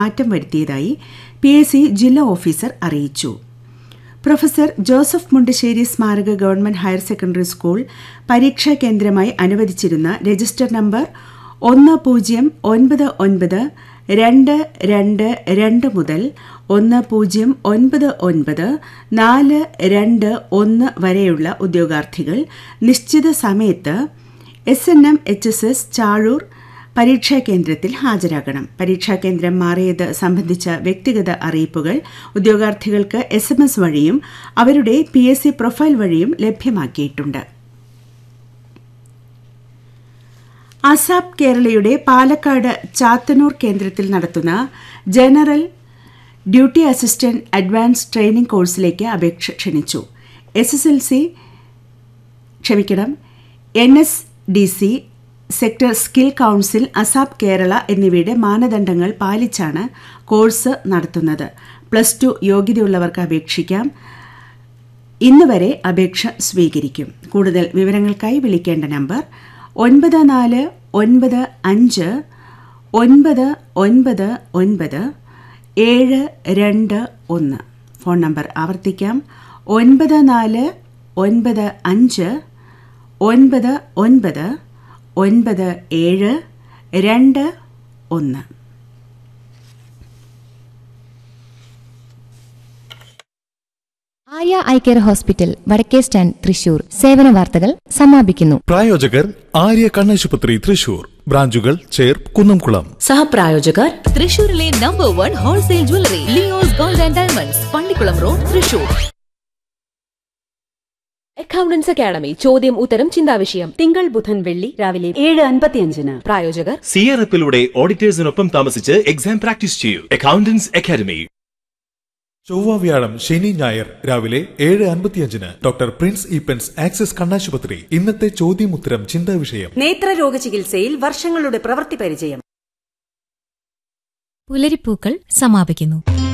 മാറ്റം വരുത്തിയതായി P S C ജില്ലാ ഓഫീസർ അറിയിച്ചു പ്രൊഫസർ ജോസഫ് മുണ്ടശ്ശേരി സ്മാരക ഗവൺമെന്റ് ഹയർ സെക്കൻഡറി സ്കൂൾ പരീക്ഷാ കേന്ദ്രമായി അനുവദിച്ചിരുന്ന രജിസ്റ്റർ നമ്പർ ഒന്ന് പൂജ്യം ഒൻപത് ഒൻപത് രണ്ട് രണ്ട് രണ്ട് മുതൽ ഒന്ന് പൂജ്യം ഒൻപത് ഒൻപത് നാല് രണ്ട് ഒന്ന് വരെയുള്ള ഉദ്യോഗാർത്ഥികൾ നിശ്ചിത സമയത്ത് S N M H S S Chazhoor പരീക്ഷാ കേന്ദ്രത്തിൽ ഹാജരാകണം പരീക്ഷാ കേന്ദ്രം മാറിയത് സംബന്ധിച്ച വ്യക്തിഗത അറിയിപ്പുകൾ ഉദ്യോഗാർത്ഥികൾക്ക് എസ് എം എസ് വഴിയും അവരുടെ പി എസ് സി പ്രൊഫൈൽ വഴിയും ലഭ്യമാക്കിയിട്ടുണ്ട് അസാപ് കേരളയുടെ പാലക്കാട് ചാത്തന്നൂർ കേന്ദ്രത്തിൽ നടത്തുന്ന general duty assistant advance training കോഴ്സിലേക്ക് അപേക്ഷ ക്ഷണിച്ചു എസ് എസ് എൽ സി ക്ഷമിക്കണം N S D C sector skill council ASAP Kerala എന്നിവയുടെ മാനദണ്ഡങ്ങൾ പാലിച്ചാണ് കോഴ്സ് നടത്തുന്നത് പ്ലസ് ടു യോഗ്യതയുള്ളവർക്ക് അപേക്ഷിക്കാം ഇന്ന് വരെ അപേക്ഷ സ്വീകരിക്കും കൂടുതൽ വിവരങ്ങൾക്കായി വിളിക്കേണ്ട നമ്പർ ഒൻപത് നാല് ഒൻപത് അഞ്ച് ഒൻപത് ഒൻപത് ഒൻപത് ഏഴ് രണ്ട് ഒന്ന് ഫോൺ നമ്പർ ആവർത്തിക്കാം ഒൻപത് നാല് ഒൻപത് അഞ്ച് ഒൻപത് ഒൻപത് ഒൻപത് ഏഴ് രണ്ട് ഒന്ന് ആര്യ ഐ കെയർ ഹോസ്പിറ്റൽ വടക്കേ സ്റ്റാൻഡ് തൃശൂർ സേവന വാർത്തകൾ സമാപിക്കുന്നു പ്രായോജകർ ആര്യ കണ്ണാശുപത്രി തൃശൂർ ബ്രാഞ്ചുകൾ ചേർ കുന്നംകുളം സഹപ്രായോജകർ തൃശൂരിലെ number one wholesale jewellery Leo's gold and diamonds Pallikulam road Thrissur accountants academy ചോദ്യം ഉത്തരം ചിന്താവിഷയം തിങ്കൾ ബുധൻ വെള്ളി രാവിലെ ഏഴ് അൻപത്തിയഞ്ചിന് പ്രായോജകർ സി ആർ എഫിലൂടെ ഓഡിറ്റേഴ്സിനൊപ്പം താമസിച്ച് എക്സാം പ്രാക്ടീസ് ചെയ്യൂ അക്കൗണ്ടൻസ് അക്കാദമി ചൊവ്വ വ്യാഴം ശനി ഞായർ രാവിലെ ഏഴ് അൻപത്തിയഞ്ചിന് ഡോക്ടർ പ്രിൻസ് ഈപ്പൻസ് ആക്സിസ് കണ്ണാശുപത്രി ഇന്നത്തെ ചോദ്യമുത്തരം ചിന്താ വിഷയം നേത്രരോഗ ചികിത്സയിൽ വർഷങ്ങളുടെ പ്രവൃത്തി പരിചയം പുലരിപ്പൂക്കൾ സമാപിക്കുന്നു